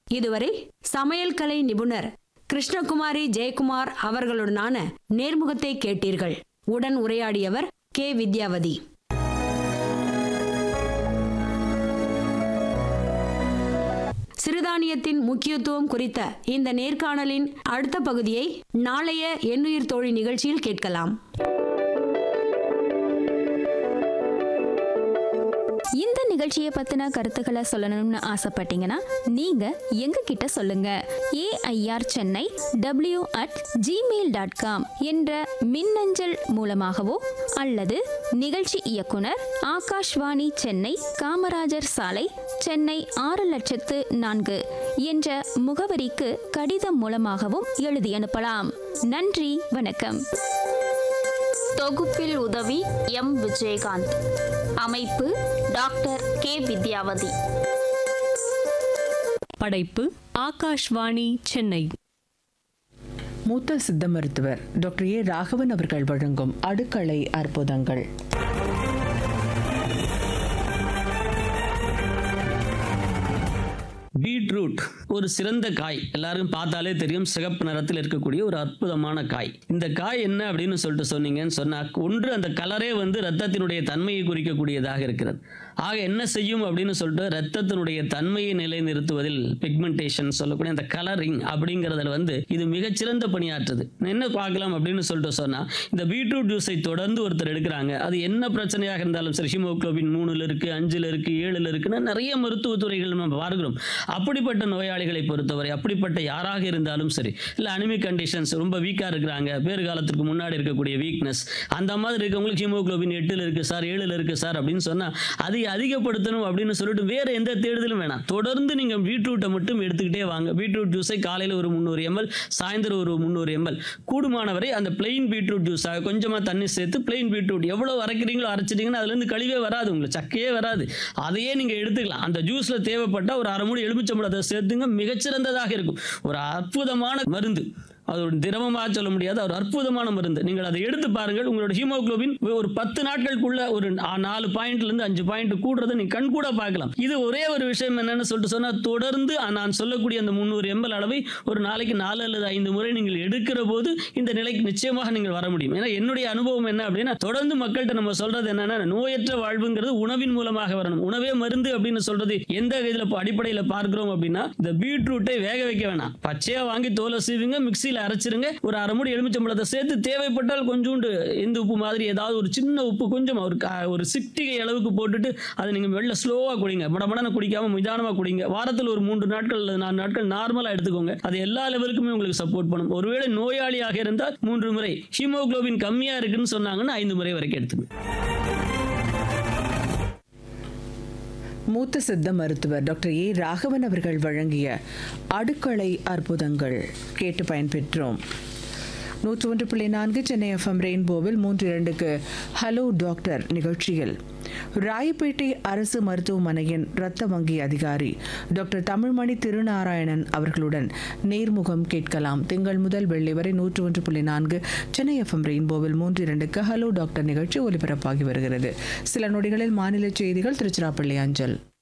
இதுவரை சமையல் கலை நிபுணர் கிருஷ்ணகுமாரி ஜெயக்குமார் அவர்களுடனான நேர்முகத்தை கேட்டீர்கள் உடன் உரையாடியவர் கே வித்யாவதி சிறுதானியத்தின் முக்கியத்துவம் குறித்த இந்த நேர்காணலின் அடுத்த பகுதியை நாளைய எண்ணுயிர் தோழி நிகழ்ச்சியில் கேட்கலாம் இந்த நிகழ்ச்சியை பத்தின கருத்துக்களை சொல்லணும்னு ஆசைப்பட்டீங்கன்னா நீங்க எங்க கிட்ட சொல்லுங்க AIR Chennai W at Gmail dot com என்ற மின்னஞ்சல் மூலமாகவோ அல்லது நிகழ்ச்சி இயக்குனர் ஆகாஷ்வாணி சென்னை காமராஜர் சாலை சென்னை ஆறு லட்சத்து நான்கு என்ற முகவரிக்கு கடிதம் மூலமாகவும் எழுதி அனுப்பலாம் நன்றி வணக்கம் தொகுப்பில் உதவி எம் விஜயகாந்த் அமைப்பு டாக்டர் கே வித்யாவதி படைப்பு ஆகாஷ்வாணி சென்னை மூத்த சித்த மருத்துவர் டாக்டர் ஏ ராகவன் அவர்கள் வழங்கும் அடுக்களை அற்புதங்கள் பீட்ரூட் ஒரு சிறந்த காய் எல்லாரும் பார்த்தாலே தெரியும் சிகப்பு நிறத்தில் இருக்கக்கூடிய ஒரு அற்புதமான காய் இந்த காய் என்ன அப்படின்னு சொல்லிட்டு சொன்னீங்கன்னு சொன்னா ஒன்று அந்த கலரே வந்து ரத்தத்தினுடைய தன்மையை குறிக்கக்கூடியதாக இருக்கிறது ஆக என்ன செய்யும் அப்படின்னு சொல்லிட்டு ரத்தத்தினுடைய தன்மையை நிலைநிறுத்துவதில் பிக்மெண்டேஷன் சொல்லக்கூடிய அந்த கலரிங் அப்படிங்கிறதுல வந்து இது மிகச்சிறந்த பணியாற்றுது என்ன பார்க்கலாம் அப்படின்னு சொல்லிட்டு சொன்னா இந்த பீட்ரூட் ஜூஸை தொடர்ந்து ஒருத்தர் எடுக்கிறாங்க அது என்ன பிரச்சனையாக இருந்தாலும் சரி ஹிமோக்ளோபின் மூணுல இருக்கு அஞ்சுல இருக்கு ஏழுல இருக்குன்னு நிறைய மருத்துவ துறைகள் நம்ம பார்க்கிறோம் அப்படிப்பட்ட நோயாளிகளை பொறுத்தவரை அப்படிப்பட்ட யாராக இருந்தாலும் சரி இல்லை அனிமிக் கண்டிஷன்ஸ் ரொம்ப வீக்காக இருக்கிறாங்க பேறு காலத்திற்கு முன்னாடி இருக்கக்கூடிய வீக்னஸ் அந்த மாதிரி இருக்கவங்களுக்கு ஹீமோகுளோபின் எட்டில் இருக்கு சார் ஏழில் இருக்கு சார் அப்படின்னு சொன்னால் அதை அதிகப்படுத்தணும் அப்படின்னு சொல்லிட்டு வேற எந்த தேடுதலும் வேணாம் தொடர்ந்து நீங்கள் பீட்ரூட்டை மட்டும் எடுத்துக்கிட்டே வாங்க பீட்ரூட் ஜூஸை காலையில் ஒரு முந்நூறு எம்எல் சாயந்தரம் ஒரு முந்நூறு எம்எல் கூடுமானவரை அந்த பிளெயின் பீட்ரூட் ஜூஸாக கொஞ்சமாக தண்ணி சேர்த்து பிளெயின் பீட்ரூட் எவ்வளோ அரைக்கிறீங்களோ அரைச்சிட்டிங்கன்னா அதுலேருந்து கழிவே வராது உங்களுக்கு சக்கையே வராது அதையே நீங்கள் எடுத்துக்கலாம் அந்த ஜூஸில் தேவைப்பட்டால் ஒரு அரை மூடி எலுமிச்சம்பழத்தை சேர்த்துங்க மிகச்சிறந்ததாக இருக்கும் ஒரு அற்புதமான மருந்து அது ஒரு திரவமாக சொல்ல முடியாத ஒரு அற்புதமான மருந்து நீங்கள் அதை எடுத்து பாருங்கள் உங்களோட ஹீமோகுளோபின் ஒரு பத்து நாட்களுக்குள்ள ஒரு நா- நாலு பாயிண்ட்ல இருந்து அஞ்சு பாயிண்ட் கூடுறதை நீங்க கண் கூட பார்க்கலாம் இது ஒரே ஒரு விஷயம் என்னன்னு சொல்லிட்டு சொன்னா தொடர்ந்து நான் சொல்லக்கூடிய அந்த முந்நூறு எம்எல் அளவை ஒரு நாளைக்கு நாலு அல்லது ஐந்து முறை நீங்கள் எடுக்கிற போது இந்த நிலைக்கு நிச்சயமாக நீங்கள் வர முடியும் ஏன்னா என்னுடைய அனுபவம் என்ன அப்படின்னா தொடர்ந்து மக்கள்கிட்ட நம்ம சொல்றது என்னன்னா நோயற்ற வாழ்வுங்கிறது உணவின் மூலமாக வரணும் உணவே மருந்து அப்படின்னு சொல்றது எந்த இதுல அடிப்படையில் பார்க்கிறோம் அப்படின்னா இந்த பீட்ரூட்டை வேக வைக்க வேணாம் பச்சையா வாங்கி தோலை சீவுங்க மிக்சியில் அரைச்சிருங்க ஒரு அரை மூடி எலுமிச்சம்பழத்தை சேர்த்து தேவைப்பட்டால் கொஞ்சோண்டு எந்த உப்பு மாதிரி ஏதாவது ஒரு சின்ன உப்பு கொஞ்சம் ஒரு கா- ஒரு சிட்டிகை அளவுக்கு போட்டுட்டு அதை நீங்க வெளில ஸ்லோவா குடிங்க மடமடன குடிக்காம நிதானமா குடிங்க வாரத்தில் ஒரு மூன்று நாட்கள் அல்லது நாலு நாட்கள் நார்மலா எடுத்துக்கோங்க அது எல்லா லெவலுக்குமே உங்களுக்கு சப்போர்ட் பண்ணும் ஒருவேளை நோயாளியாக இருந்தால் மூன்று முறை ஹீமோகுளோபின் கம்மியா இருக்குன்னு சொன்னாங்கன்னா ஐந்து முறை வரைக்கும் எடுத்துங்க மூத்த சித்த மருத்துவர் டாக்டர் ஏ ராகவன் அவர்கள் வழங்கிய அடுக்களை அற்புதங்கள் கேட்டு பயன்பெற்றோம் நூற்று ஒன்று புள்ளி நான்கு சென்னை எஃப்எம் ரெயின்போவில் மூன்று இரண்டுக்கு ஹலோ டாக்டர் நிகழ்ச்சியில் ராயப்பேட்டை அரசு மருத்துவமனையின் இரத்த வங்கி அதிகாரி டாக்டர் தமிழ்மணி திருநாராயணன் அவர்களுடன் நேர்முகம் கேட்கலாம் திங்கள் முதல் வெள்ளி வரை நூற்று ஒன்று புள்ளி நான்கு சென்னை எஃப்எம் ரெயின்போவில் மூன்று இரண்டுக்கு ஹலோ டாக்டர் நிகழ்ச்சி ஒலிபரப்பாகி வருகிறது சில நொடிகளில் மாநில செய்திகள் திருச்சிராப்பள்ளி அஞ்சல்